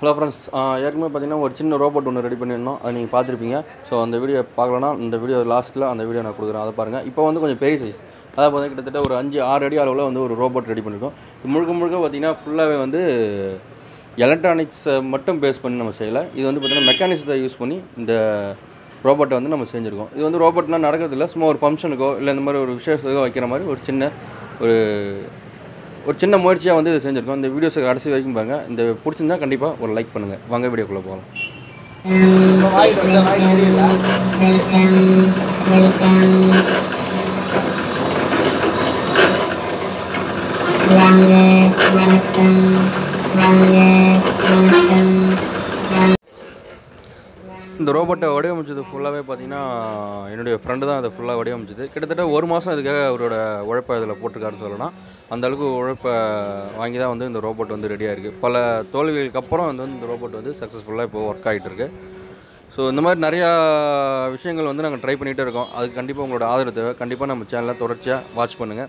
hello friends ஏற்கனவே பார்த்தீங்கன்னா ஒரு சின்ன ரோபோட் ஒன்று ரெடி பண்ணியிருந்தோம் அதை நீங்கள் பார்த்துருப்பீங்க ஸோ அந்த வீடியோ பார்க்கலனா இந்த வீடியோ லாஸ்ட்டில் அந்த வீடியோ நான் கொடுக்குறேன் அதை பாருங்கள் இப்போ வந்து கொஞ்சம் பெரிய சைஸ் அதாவது பார்த்தீங்கன்னா கிட்டத்தட்ட ஒரு அஞ்சு ஆறு அடி அளவில் வந்து ஒரு ரோபோட் ரெடி பண்ணியிருக்கோம் இது முழுக்க முழுக்க பார்த்தீங்கன்னா ஃபுல்லாகவே வந்து எலக்ட்ரானிக்ஸை மட்டும் பேஸ் பண்ணி நம்ம செய்யலை இது வந்து பார்த்தீங்கன்னா மெக்கானிக்ஸை யூஸ் பண்ணி இந்த ரோபோட்டை வந்து நம்ம செஞ்சுருக்கோம் இது வந்து ரோபோட்லாம் நடக்கிறது இல்லை சும்மா ஒரு ஃபங்க்ஷனுக்கோ இல்லை இந்த மாதிரி ஒரு விசேஷத்துக்கோ வைக்கிற மாதிரி ஒரு சின்ன ஒரு ஒரு சின்ன முயற்சியாக வந்து இதை செஞ்சுருக்கோம் இந்த வீடியோஸை கடைசி வரைக்கும் பாருங்கள் இந்த பிடிச்சிருந்தா கண்டிப்பாக ஒரு லைக் பண்ணுங்கள் வாங்க வீடியோக்குள்ளே போகலாம் வாங்கிட்டு வச்சா வாங்கி தெரியல வாங்க வணக்கம் வாங்க வணக்கம் இந்த ரோபோட்டை வடிவமைச்சது ஃபுல்லாகவே பார்த்தீங்கன்னா என்னுடைய ஃப்ரெண்டு தான் அதை ஃபுல்லாக வடிவமைச்சது கிட்டத்தட்ட ஒரு மாதம் இதுக்காக அவரோட உழைப்பை இதில் போட்டிருக்காருன்னு சொல்லலாம் அந்த அளவுக்கு உழைப்பை வாங்கி தான் வந்து இந்த ரோபோட் வந்து ரெடியாக இருக்குது பல தோல்விகளுக்கு அப்புறம் வந்து இந்த ரோபோட் வந்து சக்ஸஸ்ஃபுல்லாக இப்போ ஒர்க் ஆகிட்டு இருக்கு ஸோ இந்த மாதிரி நிறையா விஷயங்கள் வந்து நாங்கள் ட்ரை பண்ணிகிட்டே இருக்கோம் அதுக்கு கண்டிப்பாக உங்களோட ஆதரவு தேவை கண்டிப்பாக நம்ம சேனலை தொடர்ச்சியாக வாட்ச் பண்ணுங்கள்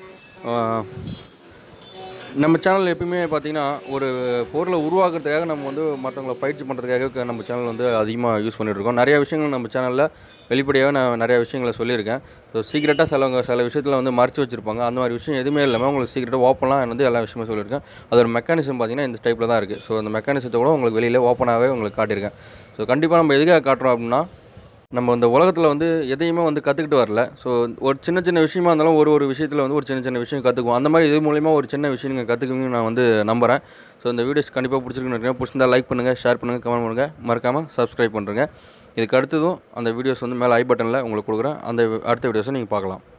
நம்ம சேனல் எப்பயுமே பார்த்தீங்கன்னா ஒரு பொருளை உருவாக்குறதுக்காக நம்ம வந்து மற்றவங்களை பயிற்சி பண்ணுறதுக்காக நம்ம சேனல் வந்து அதிகமாக யூஸ் பண்ணிட்டு இருக்கோம் நிறைய விஷயங்கள் நம்ம சேனலில் வெளிப்படையாக நான் நிறைய விஷயங்களை சொல்லியிருக்கேன் ஸோ சீக்கிரட்டாக சிலவங்க சில விஷயத்தில் வந்து மறைச்சு வச்சுருப்பாங்க அந்த மாதிரி விஷயம் எதுவுமே இல்லாமல் உங்களுக்கு சீக்கிரட்டாக ஓப்பனாக வந்து எல்லா விஷயமும் சொல்லியிருக்கேன் அதோட மெக்கானிசம் பார்த்தீங்கன்னா இந்த டைப்பில் தான் இருக்குது ஸோ அந்த மெக்கானிசத்தை கூட உங்களுக்கு வெளியில் ஓப்பனாகவே உங்களுக்கு காட்டியிருக்கேன் ஸோ கண்டிப்பாக நம்ம எதுக்காக காட்டுறோம் அப்படின்னா நம்ம இந்த உலகத்தில் வந்து எதையுமே வந்து கற்றுக்கிட்டு வரல ஸோ ஒரு சின்ன சின்ன விஷயமா இருந்தாலும் ஒரு ஒரு விஷயத்தில் வந்து ஒரு சின்ன சின்ன விஷயம் கற்றுக்குவோம் அந்த மாதிரி இது மூலிமா ஒரு சின்ன விஷயம் நீங்கள் கற்றுக்குவீங்கன்னு நான் வந்து நம்புகிறேன் ஸோ இந்த வீடியோஸ் கண்டிப்பாக பிடிச்சிருக்குன்னு நினைக்கிறேன் பிடிச்சிருந்தா லைக் பண்ணுங்கள் ஷேர் பண்ணுங்கள் கமெண்ட் பண்ணுங்கள் மறக்காமல் சப்ஸ்கிரைப் பண்ணுறேங்க இதுக்கு அடுத்ததும் அந்த வீடியோஸ் வந்து மேலே ஐ பட்டனில் உங்களுக்கு கொடுக்குறேன் அந்த அடுத்த வீடியோஸை நீங்கள் பார்க்கலாம்